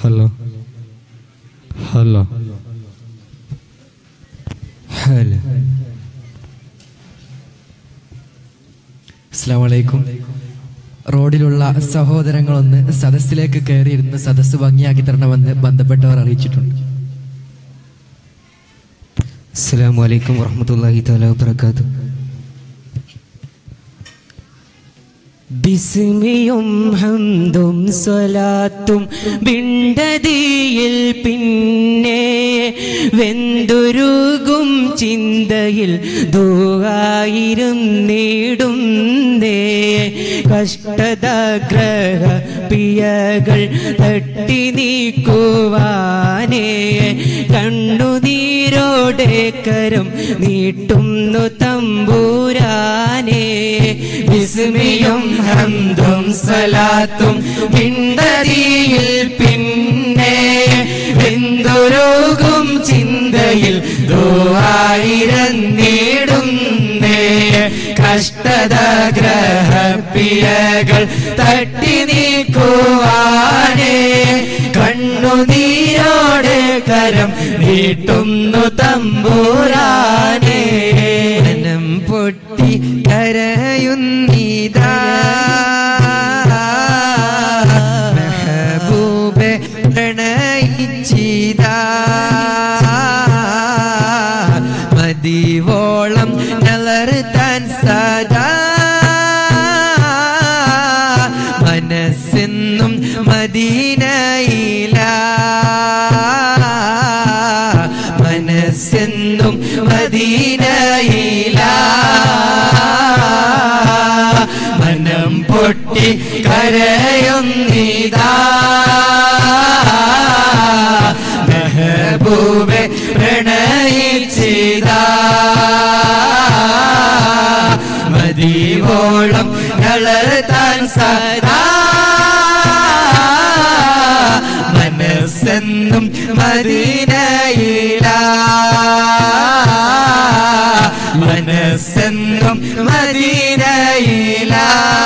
hello hello hello അസ്ലാമലൈക്കും റോഡിലുള്ള സഹോദരങ്ങളൊന്ന് സദസ്സിലേക്ക് കയറിയിരുന്ന് സദസ്സ് ഭംഗിയാക്കി തരണമെന്ന് ബന്ധപ്പെട്ടവർ അറിയിച്ചിട്ടുണ്ട് അസ്സലാമു അലൈക്കും വറഹ്മത്തുള്ളാഹി തആല വബറകാതുഹു ബിസ്മിയും ഹംദും സ്വലാത്തും ബിണ്ടതിയിൽ പിന്നെ വെന്തുരുകും ചിന്തയിൽ ദൂവായിരും നേടുന്നേ കഷ്ടതഗ്രഹ പിയകൾ തട്ടി നീക്കുവാനേ കണ്ണുനീരോടെ കരം നീട്ടുന്നു തമ്പൂരാനേ വിസ്മയും ഹംദും സലാത്തും പിണ്ടരിയിൽ പിന്നെ എന്തൊരുകും ചിന്തയിൽ ദോആയിരം നേടുന്നേ കഷ്ടതഗ്രഹപ്പിയകൾ തട്ടി നീക്കുവാനേ കണ്ണുനീരോടെ കരം നീട്ടുന്നു തമ്പൂരാനേ മനം പൊട്ടി കരയുന്നീതാ മെഹബൂബെ പ്രണയിച്ചിതാ മതിവോളം നളർത്താൻ സദാ മനസ്സെന്നും മദീനയില മനസ്സെന്നും മദീനയില മനം പൊട്ടി കരയുന്നിതാ മെഹബൂബെ പ്രണയിച്ചിതാ മതിവോളം കളർത്താൻ സദാ മനസ്സെന്നും മദീനയില മനസ്സെന്നും മദീനയില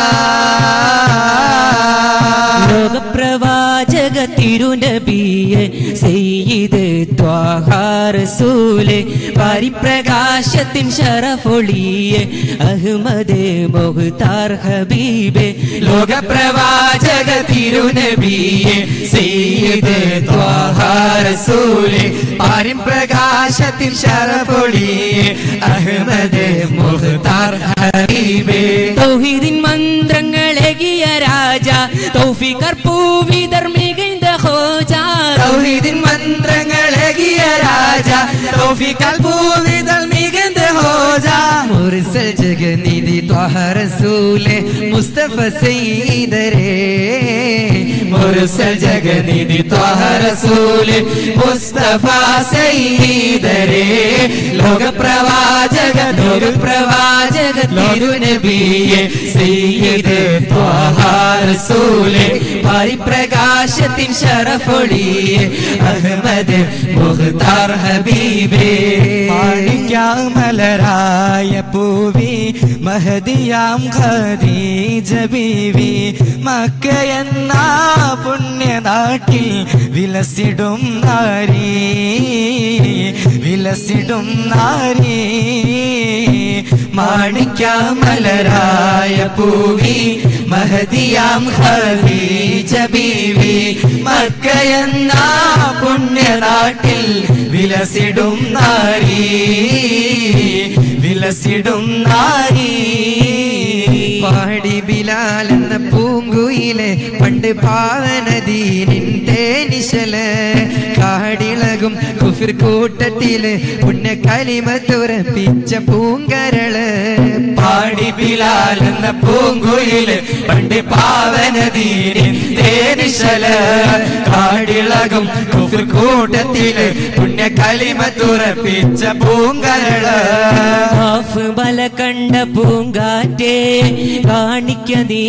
ലോകപ്രവാചക തിരുനബിയെ സെയ്ത് ത്വാഹാറസൂലെ പരിപ്രകാശത്തിൻ ഷറഫൊളിയെ അഹ്മദ് മുഖ്താർ ഹബീബെ ലോകപ്രവാചക തിരുനബിയെ സയ്യിദ് ത്വാഹാറസൂലെ പാരിം പ്രകാശത്തിൽ ശരപൊളിയെ അഹ്മദ് മുഖ്താർ ഹബീബേ തൗഹീദിൻ മന്ത്രങ്ങളെകിയ രാജ തൗഫികർ പൂവിതർ മികൈന്ത ഹോജ തൗഹീദിൻ മന്ത്രങ്ങളെകിയ രാജ തൗഫീഖൽ ഭൂവിതൽ മികந்த ഹോജ മുർസൽ ജഗനിധി ത്വഹ റസൂലെ മുസ്തഫ സയ്യിദരേ മുർസൽ ജഗനിധി ത്വഹ റസൂലെ മുസ്തഫ സയ്യിദരേ ലോക പ്രവാചക ലോക പ്രവാചക തിരുനബിയെ സയ്യിദ് ത്വഹ റസൂലെ പരിപ്രകാശത്തിൻ ശരഫൊളിയെ അഹ്മദ് മുഖ്താർ ഹബീബേ മാണിക്യാമലരായ പൂവി മഹദിയാം ഖദീജ ബീവി മക്ക എന്ന പുണ്യനാട്ടിൽ വിലസിടും നാരി വിലസിടും നാരി മാണിക്യാമലരായ പൂവി മഹദിയാം ഖദീജ ബീവി മക്കയെന്ന പുണ്യനാട്ടിൽ വിലസിടും നാരി വിലസിടും നാരി പാടി ബിലാൽ എന്ന പൂങ്കുയിലെ പണ്ട് പാവനദീനിന്റെ നിശല് കാടിളകും കുഫിർ കൂട്ടത്തില് പുണ്യ കലിമ തുറപ്പിച്ച പൂങ്കരള് പാടി ബിലാൽ എന്ന പൂങ്കുയില് പണ്ട് പാവനദീനിന്റെ നിശല് കാടിളകും കുഫിർ കൂട്ടത്തില് പുണ്യ കലിമ തുറപ്പിച്ച പൂങ്കരള് ഹാഫ് ബല കണ്ട പൂങ്കാറ്റേ കാണിക്ക നീ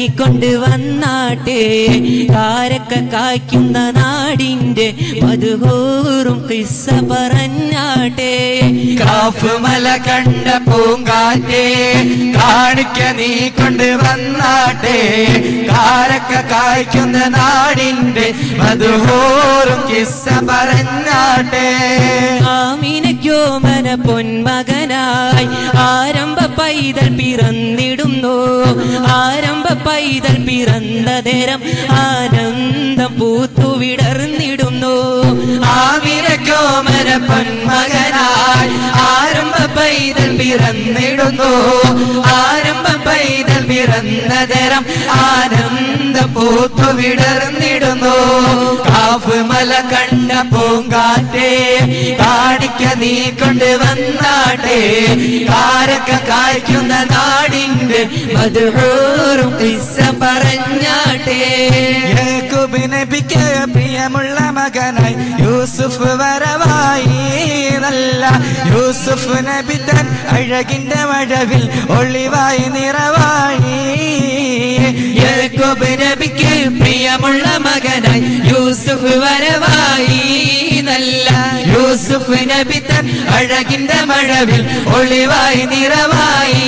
കൊണ്ടുവന്നാട്ടെ കാരക്ക കായ്ക്കുന്ന നാടിന്റെ മധുഹൂറും കിസ്സ പറഞ്ഞാട്ടെ കാഫ് മല കണ്ട പൂങ്കാറ്റേ കാണിക്ക നീ കൊണ്ടുവന്നാട്ടെ കാരക്ക കായ്ക്കുന്ന നാടിന്റെ മധുഹോറും കിസ്സ പറഞ്ഞാട്ടെ ആമിനയ്ക്കോ മന പൊന്മകനായി ആരംഭ പൈതൽ പിറന്നിടുന്നു ആരംഭ പൈതൽ പിറന്ന നേരം ആനന്ദം പൂത്തുവിടർന്നിടുന്നു ആമിരക്കോമര പൊന്മകനായി ആരംഭ പൈതൽ പിറന്നിടുന്നു ആരംഭ പൈതൽ പിറന്ന തരം ആനന്ദ പൂത്തു വിടർന്നിടുന്നു കാഫ് മല കണ്ട പൂങ്കാറ്റേ കാണിക്ക നീ കൊണ്ടുവന്നാട്ടെ കാരക്ക കായ്ക്കുന്ന നാടിന്റെ മധുഹൂറും കിസ്സ പറഞ്ഞാട്ടെ യാക്കൂബ് നബിക്ക് പ്രിയമുള്ള മകനായി യൂസുഫ് വരവായി നല്ല യൂസുഫ് നബി തൻ അഴകിന്റെ മഴവിൽ ഒളിവായി നിറവായി യാക്കൂബ് നബിക്ക് പ്രിയമുള്ള മകനായി യൂസുഫ് വരവായി നല്ല യൂസുഫ് നബി തൻ അഴകിന്റെ മഴവിൽ ഒളിവായി നിറവായി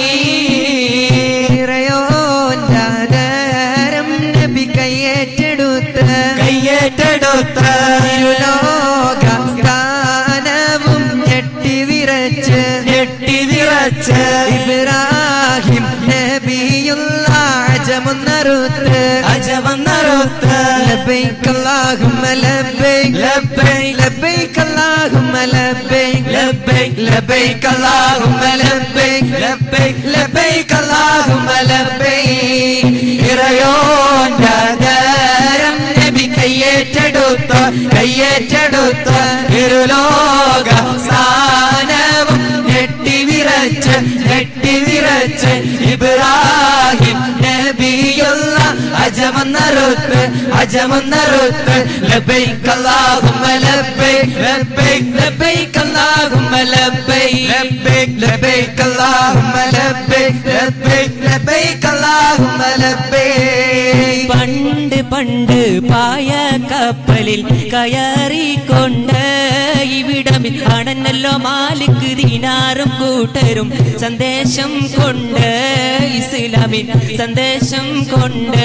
ഇറയോന്റാദരം നബി കയ്യേറ്റെടുത്ത് കയ്യേറ്റെടുത്ത ലോക സ്ഥാനവും ഞെട്ടി വിറച്ച് ഞെട്ടി വിറച്ച് ഇബ്രാഹിം നബിയുള്ള അജമൊന്നറുത്ത് അജമന്നറുത്ത് ലബൈക്ക് അല്ലാഹുമ്മ ലബൈക്ക് ലബ്ബൈക് ലബൈക്ക് അല്ലാഹുമ്മ ലബൈക്ക് ലബ്ബൈക് ലബ്ബൈക് അല്ലാഹുമ്മ ലബ്ബൈക് ലബ്ബൈക് ലബ്ബൈക് അല്ലാഹുമ്മ ലബ്ബൈക് ഇറയോന്റാദരം നബി കയ്യേറ്റെടുത്ത കയ്യേറ്റെടുത്ത ഇരുലോക സ്ഥാനവും ഞെട്ടി വിറച്ച് ഞെട്ടി വിറച്ച് ഇബ്രാഹിം നബിയുള്ള അജമന്നറുത്ത് അജമന്നറുത്ത് ലബൈക് അല്ലാഹുമ്മ ലബൈക് ലബൈക് ലബൈക് അല്ലാഹുമ്മ ലബൈക് ലബൈക് ലബൈക് അല്ലാഹുമ്മ ലബൈക് ലബൈക് ലബൈക് അല്ലാഹുമ്മ ലബൈക് പണ്ട് പണ്ട് പായ കപ്പലിൽ കയറിക്കൊണ്ട് ഇവിടമിൽ അണഞ്ഞല്ലോ മാലിക് ദീനാറും കൂട്ടരും സന്ദേശം കൊണ്ട് ഇസ്ലാമിൻ സന്ദേശം കൊണ്ട്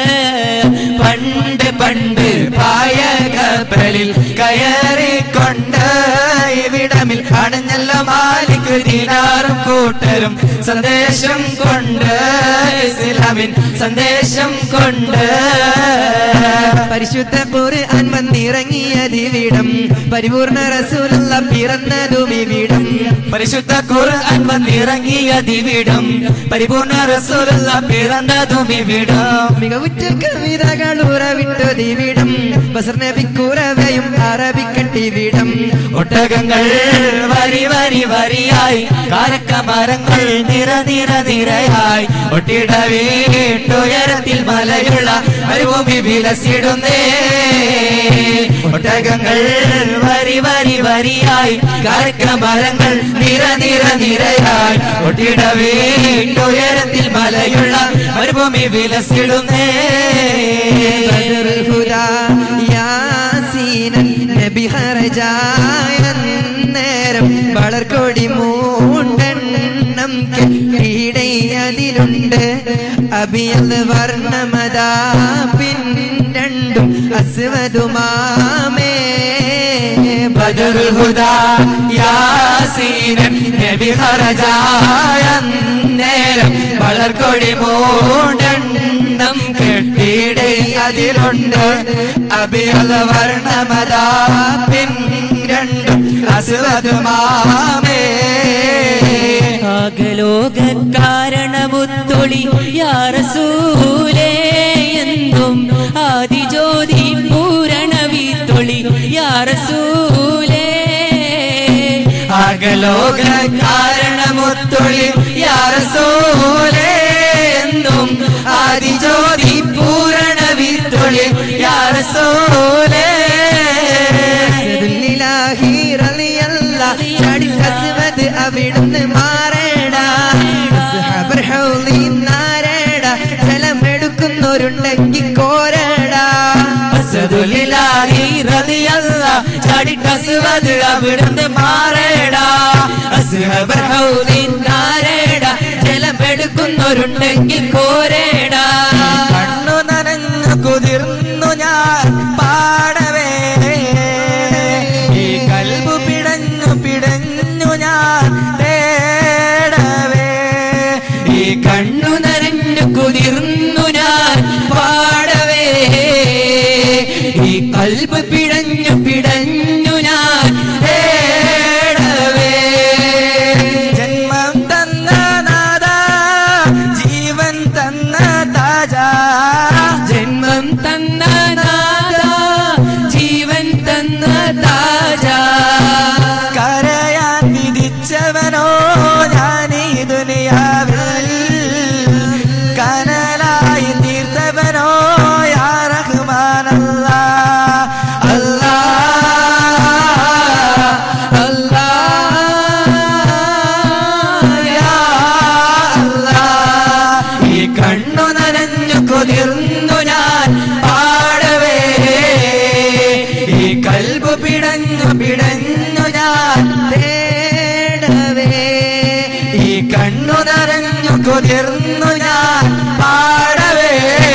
പണ്ട് പണ്ട് പായ കപ്പലിൽ കയറിക്കൊണ്ട് ഇവിടമിൽ അണഞ്ഞല്ല മാലിക് ദിനാറും കൂട്ടരും സന്ദേശം കൊണ്ട് ഇസ്ലാമിൻ സന്ദേശം കൊണ്ട് പരിശുദ്ധ ഖുർആൻ വന്നിറങ്ങിയത് ഇവിടം പരിപൂർണ റസൂലുള്ള പിറന്നതും ഇവിടം പരിശുദ്ധ ഖുർആൻ വന്നിറങ്ങിയ ദിവിടം പരിപൂർണ റസൂലുള്ള പിറന്നതും ഇവിടം മികവുറ്റ കവിതകൾ ഉറവിട്ടത് ഇവിടം ബസർ നബിക്കുറവയും അറബിക്കട്ടിവിടം ഒട്ടകങ്ങൾ വരി വരി വരിയായി കാരക്ക മരങ്ങൾ നിര നിര നിരയായി ഒട്ടിട വീട്ടുയരത്തിൽ മലയുള്ള മരുഭൂമി വിലസിടുന്നേ ഒട്ടകങ്ങൾ വരി വരി വരിയായി കാരക്ക മരങ്ങൾ നിര നിര നിരയായി ഒട്ടിട വീട്ടുയരത്തിൽ മലയുള്ള മരുഭൂമി വിലസിടുന്നേ ബദറുൽ ഹുദാ യാസീനൻ നബി ഹറജായ നേരം വളർക്കൊടി മൂണ്ടെണ്ണം കെട്ടിയിടേ അതിലുണ്ട് അബിയത് വർണ്ണമതാ പിന്നണ്ടും അസ്വതുമാമേ ബദറുൽ ഹുദാ യാസീനൻ നബി ഹറജായ നേരം വളർക്കൊടി മൂടെണ്ണം കെട്ടിയിടേ അതിലുണ്ട് അഭിയല വർണ്ണമതാ പിൻ രണ്ടും അസുവതുമാമേ ആകലോക കാരണമുത്തൊളി യാറസൂലേ എന്നും ആദിജ്യോതി പൂരണവിത്തൊളി യാറസൂലേ അകലോക കാരണമുത്തൊളി യാറസൂലേ എന്നും ആദിജ്യോതി പൂരണ വിത്തൊളി യാറസൂലേ അസദുല്ലിലാഹി റളിയല്ല ചാടിൽ അസ്വദ് അവിടുന്ന് മാറേടാ അസ്ഹാബർ ഹൗലി നാരേടാ ജലമെടുക്കുന്നവരുണ്ടെങ്കിൽ കോരടാ അസദുലിലാ ഇലാഹി റളിയല്ല ചാടിട്ടസുവത് അവിടുന്ന് മാറേടാ അസ്ഹബർ ഹൗലിൻ നാരേടാ ജലമെടുക്കുന്നവരുണ്ടെങ്കിൽ കോരേടാ കണ്ണു നനഞ്ഞു കുതിർന്നു ഞാൻ പാടവേ ഈ കൽബു പിടഞ്ഞു പിടഞ്ഞു ഞാൻ തേടവേ ഈ കണ്ണു നനഞ്ഞു കുതിർന്നു ഞാൻ പാടവേ ഈ കൽബ് പിടഞ്ഞു പിടഞ്ഞു ഞാൻ തേടവേ ജന്മം തന്ന നാദ ജീവൻ തന്ന താജ ജന്മം തന്ന നാദ ജീവൻ തന്ന താജ കരയാൻ വിധിച്ചവനോ ഞാൻ ഈ ദുനിയാവിൽ കനലായി തീർത്തവനോ യാ റഹ്മാനല്ല അല്ലാ അല്ലാ യാ അല്ലാ ഈ കണ്ണു നനഞ്ഞു കൊതിർന്നു ഞാൻ പാടവേ ഈ കൽബ് പിടഞ്ഞു പിടഞ്ഞു ഞാൻ തേടവേ ഈ കണ്ണു നനഞ്ഞു കൊതിർന്നു ഞാൻ പാടവേ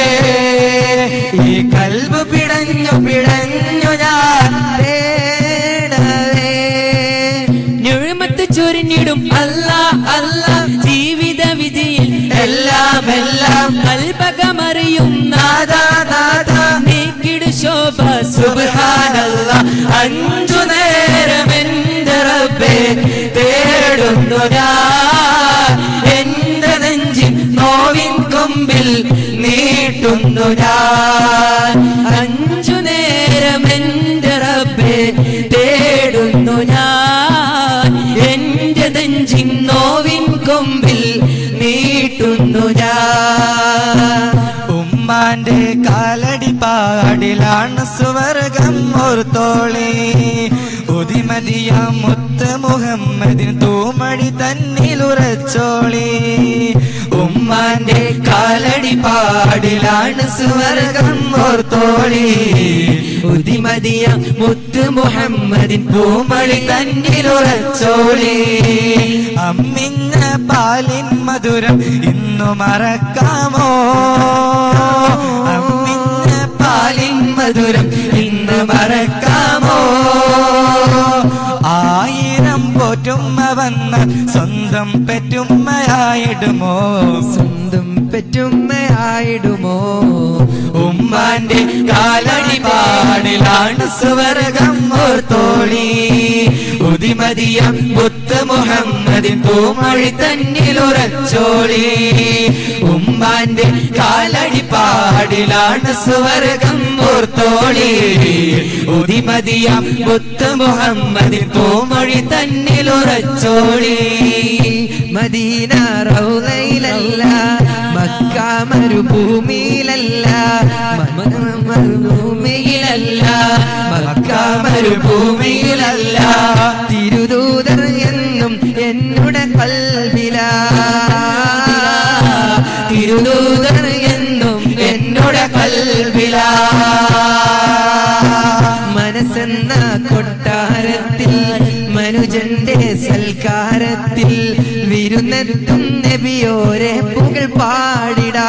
ഈ കൽബ് പിടഞ്ഞു പിടഞ്ഞു ഞാൻ തേടവേ ഞുഴുമത്ത് ചൊരിഞ്ഞിടും അല്ല അല്ല ജീവിത വിജയിൽ എല്ലാം എല്ലാം അൽപകമറിയും നാദ നാദ നീക്കിടു ശോഭ സുബ്ഹാനല്ല അഞ്ചു നേരം എന്റെ റബ്ബേ തേടുന്നു ഞാൻ എന്റെ നെഞ്ചിൻ നോവിൻ കൊമ്പിൽ നീട്ടുന്നു ഞാൻ അഞ്ചു നേരം എന്റെ റബ്ബേ തേടുന്നു ഞാൻ എന്റെ നെഞ്ചിൻ നോവിൻ കൊമ്പിൽ നീട്ടുന്നു ഞാൻ ഉമ്മാന്റെ കാലടി പാടിലാണ് സുവർഗം ഓർത്തോളി ഉദിമതിയ മുത്ത് മുഹമ്മദിൻ തൂമടി തന്നിലുറച്ചോളി ഉമ്മാന്റെ കാലടി പാടിലാണ് സുവർഗം ഓർത്തോളി ഉദിമതിയ മുത്ത് മുഹമ്മദിൻ പൂമളി തന്നിലുറച്ചോളി അമ്മിഞ്ഞ പാലിൻ മധുരം ഇന്നു മറക്കാമോ അമ്മിഞ്ഞ പാലിൻ മധുരം ഇന്ന് മറക്കാമോ ആയിരം പോറ്റുമ്മ വന്ന സ്വന്തം പെറ്റുമ്മയായിടുമോ സ്വന്തം പെറ്റുമ്മയായിടുമോ ഉമ്മാന്റെ കാലടി പാടിലാണ് സുവർഗം ഓർത്തോളി ഉദിമതിയ മുത്ത് മുഹമ്മദിൻ പൂമഴി തന്നിലുറച്ചോളി ഉമ്മാന്റെ കാലടി പാടിലാണ് സുവർഗം ഓർത്തോളി ഉദിമതിയ മുത്ത് മുഹമ്മദിൻ പൂമൊഴി തന്നിലുറച്ചോളി മദീന റൗലയിലല്ല മക്ക മരുഭൂമിയിലല്ല മ- മരുഭൂമിയിലല്ല മക്ക മരുഭൂമിയിലല്ല തിരുദൂതർ എന്നും എന്നുടെ കൽവില തിരുദൂതർ എന്നും എന്നോട് കൽവില മനസ്സെന്ന കൊട്ടാരത്തിൽ മനുജന്റെ സൽക്കാരത്തിൽ വിരുന്നെത്തും നബിയോരെ പുകൾ പാടിടാ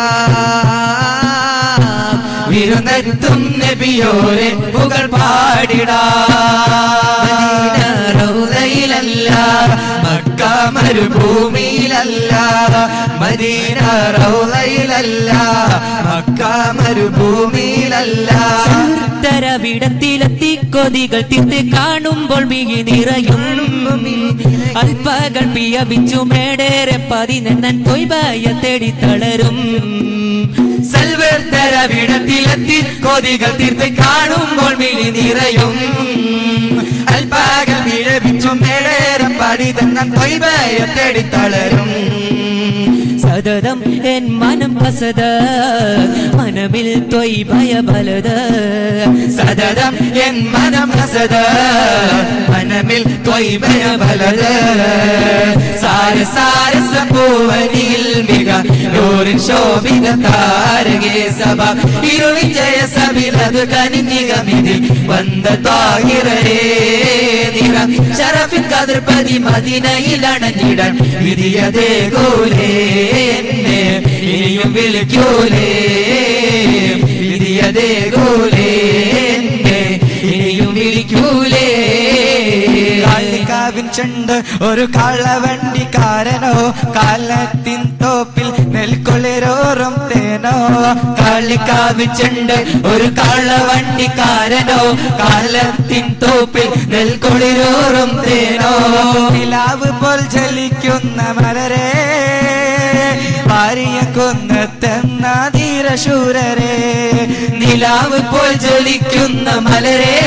വിരുന്നെത്തും നബിയോരെ പുകൾ പാടിടാ മദീന റൗദയിലല്ല മക്ക മരുഭൂമിയിലല്ല മദീന റൗദയിലല്ല മക്ക മരുഭൂമിയിലല്ല ഉത്തരവിടത്തിലെത്തി കൊതികൾ തിത്ത് കാണുമ്പോൾ മിഴി നിറയും അല്പകൾ പിയവിച്ചു മേടേറെ പതിനെണ്ണൻ തൊയ്ബയ തേടി തളരും സൽവർത്തര വിടത്തിലെത്തി കൊതികൾ തീർത്ത് കാണുമ്പോൾ മിഴി നിറയും അൽപാകൽ വിഴവിച്ചും മേടേറെ പടി തന്നെ തൊയ്ബയ തേടി തളരും സതതം എൻ മനം കസത മനമിൽ ത്വയ്ഭയ ബലത സതതം എൻ മനം ഹസത മനമിൽ ത്വയ്മയ ബലത സാര സാരസ പൂവനിയിൽ മിക നൂറിൻ ശോഭിത താരകേ സഭ ഇരുവിജയ സബിലത് കനിഞ്ഞികമിതിൽ വந்த താഹിറേ നിറ ശരഫിൻ കതിർപ്പതി മദിനയിലണഞ്ഞിടാൻ വിധിയതേ ഗോലേ എന്നെ ഇനിയും വിളിക്കൂലേ വിധിയതേ ഗോലേ എന്നെ ഇനിയും വിളിക്കൂലേ കാളിക്കാവിൻ ചെണ്ട് ഒരു കാളവണ്ടിക്കാരനോ കാലത്തിൻ തോപ്പിൽ നെൽക്കൊളിരോറും തേനോ കാളിക്കാവിച്ചുണ്ട് ഒരു കള്ളവണ്ടിക്കാരനോ കാലത്തിൻ തോപ്പിൽ നെൽക്കൊളിരോറും തേനോ നിലാവ് പോൽ ജലിക്കുന്ന മലരെ ഭാര്യ കൊന്നെത്തുന്ന ധീരശൂരരെ നിലാവ് പോൽ ജ്വലിക്കുന്ന മലരെ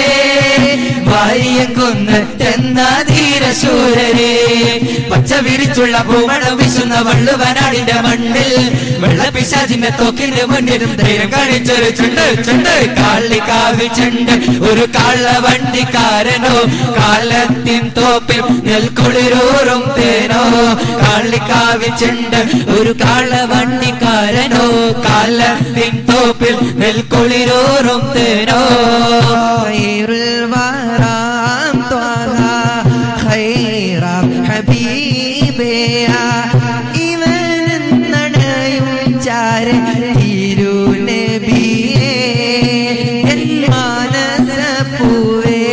ഭാര്യ കൊന്നെത്തുന്ന ധീരശൂരരെ പച്ച വിരിച്ചുള്ള പൂമണം വിശുന്ന വള്ളുവനാടിന്റെ മണ്ണിൽ വെള്ളപ്പിശാചിന്റെ തോക്കിന്റെ മുന്നിലും ധൈര്യം കാണിച്ചൊരു ചുണ്ട് ചുണ്ട് കാളിക്കാവി ചുണ്ട് ഒരു കള്ളവണ്ടിക്കാരനോ കാലത്തിൻ തോപ്പിൽ നെൽക്കുളിരൂറും തേനോ കാളിക്കാവി ചുണ്ട് ഒരു കാളവണ്ടിക്കാരനോ കാലത്തിൻ തോപ്പിൽ നെൽക്കുളിരൂറും തേനോ خير الورام طه خير حبيبيا ഇവൻ നടയും ചാര തിരുനബിയേ എൻ മാനസ പൂവേ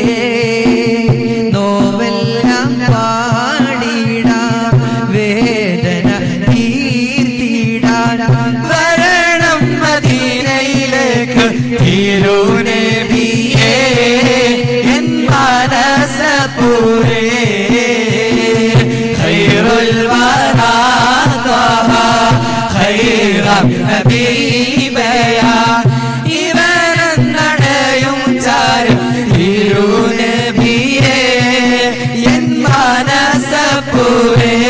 നോവെല്ലാം പാടിടാം വേദന തീർത്തിടാം വരണം മദീനയിലേക്ക് തിരുനബിയേ എൻ മാനസപൂരേ ഖൈറുൽ വറാ ത്വഹ ഖൈറ ഹബീബയാ ഇവനം നടയും ചാരും തിരുനബിയേ എൻ മാനസപൂരേ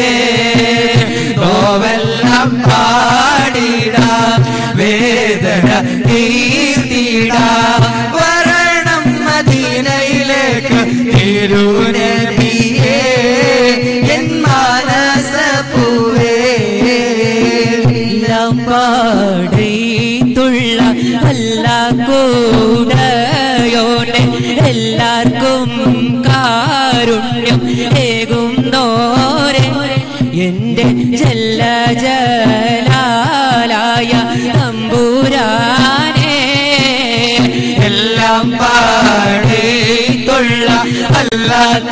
നോവെല്ലാം പാടിടാം വേദന തീർത്തിടാം വരണം മദീനയിലേക്ക് തിരുനബിയേ എൻ മാനസപൂവേ എല്ലാം പാടത്തുള്ള അല്ല കൂടയോനെ എല്ലാവർക്കും കാരുണ്യം ഏകും നോരെ എന്റെ ജല്ല ജലാലായ തമ്പുരാനേ എല്ലാം പാടിത്തുള്ള അല്ല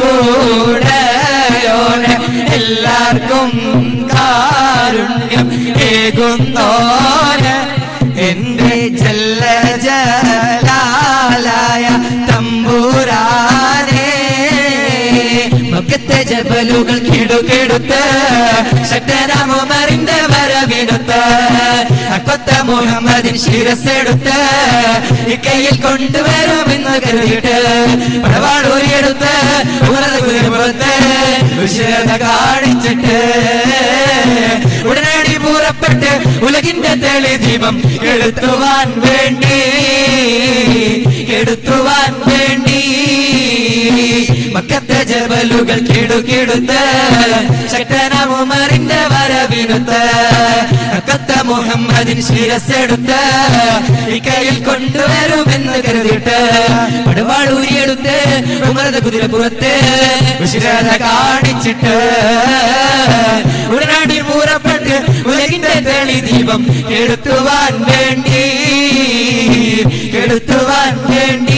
കൂടെയോനെ എല്ലാവർക്കും കാരുണ്യം ഏകുന്നോന് എന്റെ ജല്ല ജലാലായ തമ്പുരാനേ മുഖത്തെ ജബലുകൾ കിടുകിടുത്ത് ശക്തനാമുമറിന്റെ വരവിടുത്ത് അക്കൊത്ത മുഹമ്മദിൻ ശിരസെടുത്ത് ഇക്കയിൽ കൊണ്ടുവരുമെന്ന് കരുതിയിട്ട് പടവാളൂരിയെടുത്ത് പുറത്ത് വിശേഷ കാണിച്ചിട്ട് ഉടനടി പുറപ്പെട്ട് ഉലകിന്റെ തെളി ദീപം കെടുത്തുവാൻ വേണ്ടി കെടുത്തുവാൻ വേണ്ടി മക്കത്തെ ജബലുകൾ കിടുകിടുത്ത് ശക്തനാമുമറിന്റെ വരവിടുത്ത് അക്കത്ത മുഹമ്മദിൻ ശിരസെടുത്ത് ഈ കയ്യിൽ കൊണ്ടുവരുമെന്ന് കരുതിയിട്ട് പടുവാളൂരിയെടുത്ത് ഉമർന്ന കുതിരപ്പുറത്ത് വിശിരത കാണിച്ചിട്ട് ഉടനടി പൂറപ്പെട്ട് ഉലകിന്റെ തെളി ദീപം കെടുത്തുവാൻ വേണ്ടി കെടുത്തുവാൻ വേണ്ടി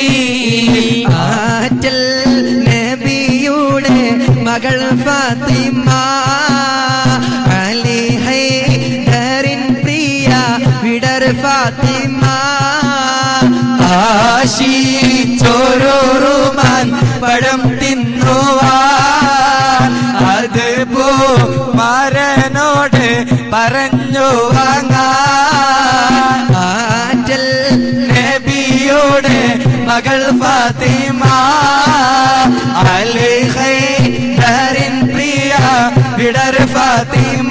ആറ്റൽ നബിയുടെ മകൾ ഫാത്തിമ അലി ഹൈദറിൻ പ്രിയ വിടർ ഫാത്തിമ ആശിച്ചോരോറുമാൻ പഴം തിന്നുവാൻ അത് പോ മരനോട് പറഞ്ഞു വാങ്ങാൻ ആറ്റൽ നബിയോട് മകൾ ഫാത്തിമ അലിഹൈ പ്രിയ വിടർ ഫാത്തിമ